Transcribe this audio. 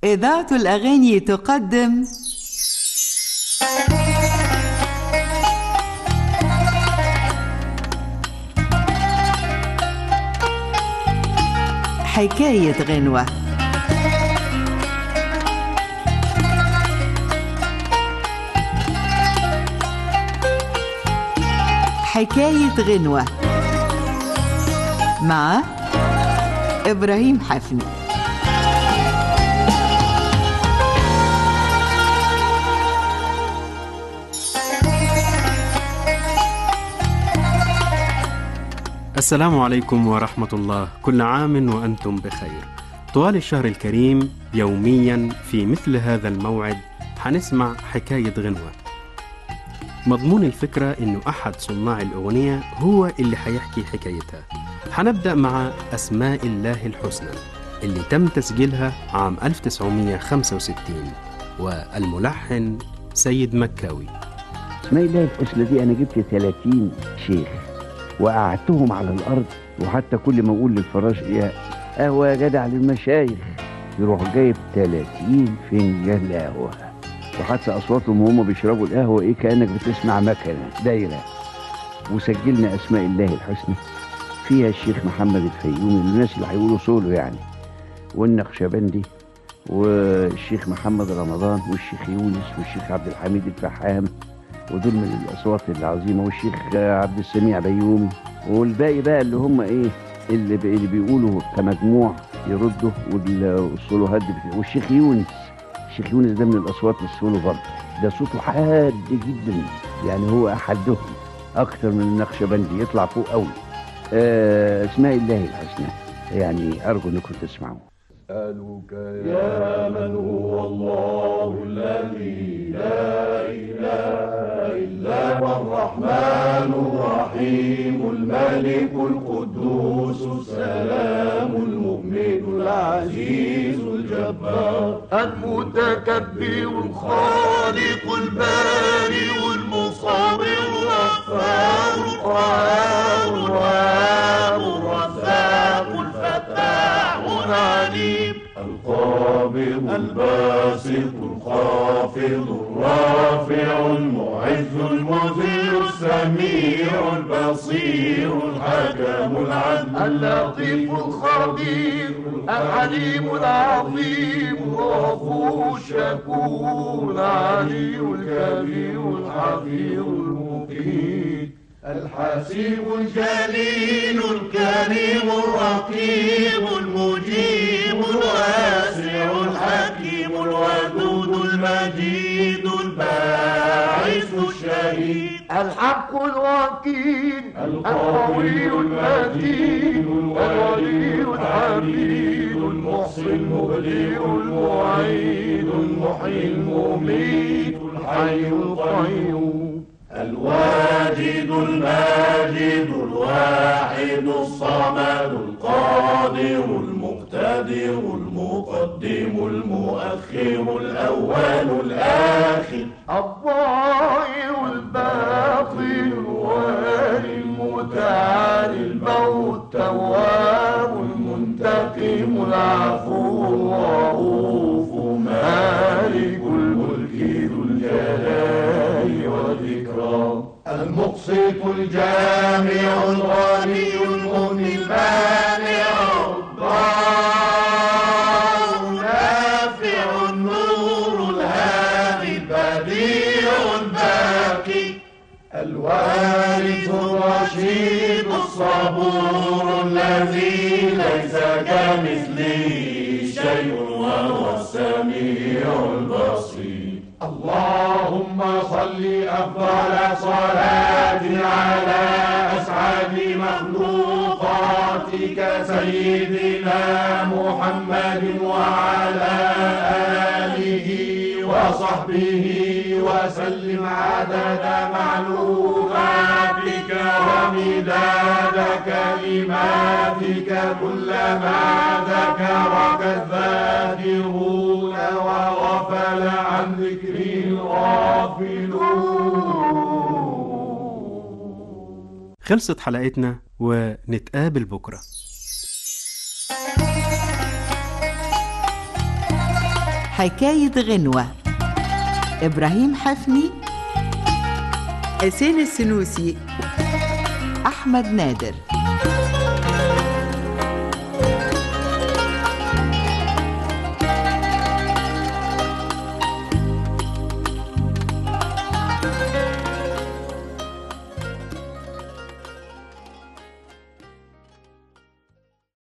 إذاعة الأغاني تقدم حكاية غنوة حكاية غنوة مع إبراهيم حفني السلام عليكم ورحمة الله كل عام وأنتم بخير طوال الشهر الكريم يوميا في مثل هذا الموعد حنسمع حكاية غنوة مضمون الفكرة إنه أحد صناع الأغنية هو اللي حيحكي حكايتها حنبدأ مع أسماء الله الحسنى اللي تم تسجيلها عام 1965 والملحن سيد مكاوي اسماء الله الحسنى دي انا جبت 30 شيخ وقعدتهم على الارض وحتى كل ما اقول للفراش يا قهوه يا جدع للمشايخ يروح جايب 30 فنجان قهوه وحتى اصواتهم وهم بيشربوا القهوه ايه كانك بتسمع مكنه دايره وسجلنا اسماء الله الحسنى فيها الشيخ محمد الفيومي الناس اللي هيقولوا سولو يعني والنقشبندي والشيخ محمد رمضان والشيخ يونس والشيخ عبد الحميد الفحام ودول من الاصوات العظيمه والشيخ عبد السميع بيومي والباقي بقى اللي هم ايه اللي, بي اللي بيقولوا كمجموع يردوا والسولوهات بت- والشيخ يونس الشيخ يونس ده من الاصوات السولو برضه ده صوته حاد جدا يعني هو احدهم اكتر من النقشبندي يطلع فوق قوي آه اسماء الله الحسنى يعني ارجو انكم تسمعوا أسألك يا من هو الله الذي لا إله إلا هو الرحمن الرحيم الملك القدوس السلام المؤمن العزيز الجبار المتكبر الخالق البارئ المصور الغفار القهار الوهاب الرزاق الفتاح العليم القابض الباسط الخافض الرافع المعز المذل السميع البصير الحكم العدل اللطيف الخبير الحليم العظيم الغفور الشكور العلي الكبير الحفيظ المقيت الحسيب الجليل الكريم الرقيب المجيب الواسع الحكيم الودود المجيد الباعث الشهيد الحق الوكيل القوي المتين الولي الحميد المحصي المبدئ المعيد المحيي المميت الحي القيوم الواجد الماجد الواحد الصمد القادر المقتدر المقدم المؤخر الأول الآخر الظاهر الباطن الوالي المتعالي البر التواب المنتقم العفو الرؤوف مالك الملك ذو الجلال والإكرام المقسط الجامع الغني المغني المانع الضار النافع النور الهادي البديع الباقي الوارث الرشيد الصبور الذي ليس كمثله شيء وهو السميع البصير اللهم صل أفضل صلاة على أسعد مخلوقاتك سيدنا محمد وعلى آله وصحبه وسلم عدد معلوماتك ومداد كلماتك كلما ذكرك الذاكرون وغفل عن ذكره الغافلون خلصت حلقتنا ونتقابل بكرة حكاية غنوة إبراهيم حفني حسين السنوسي أحمد نادر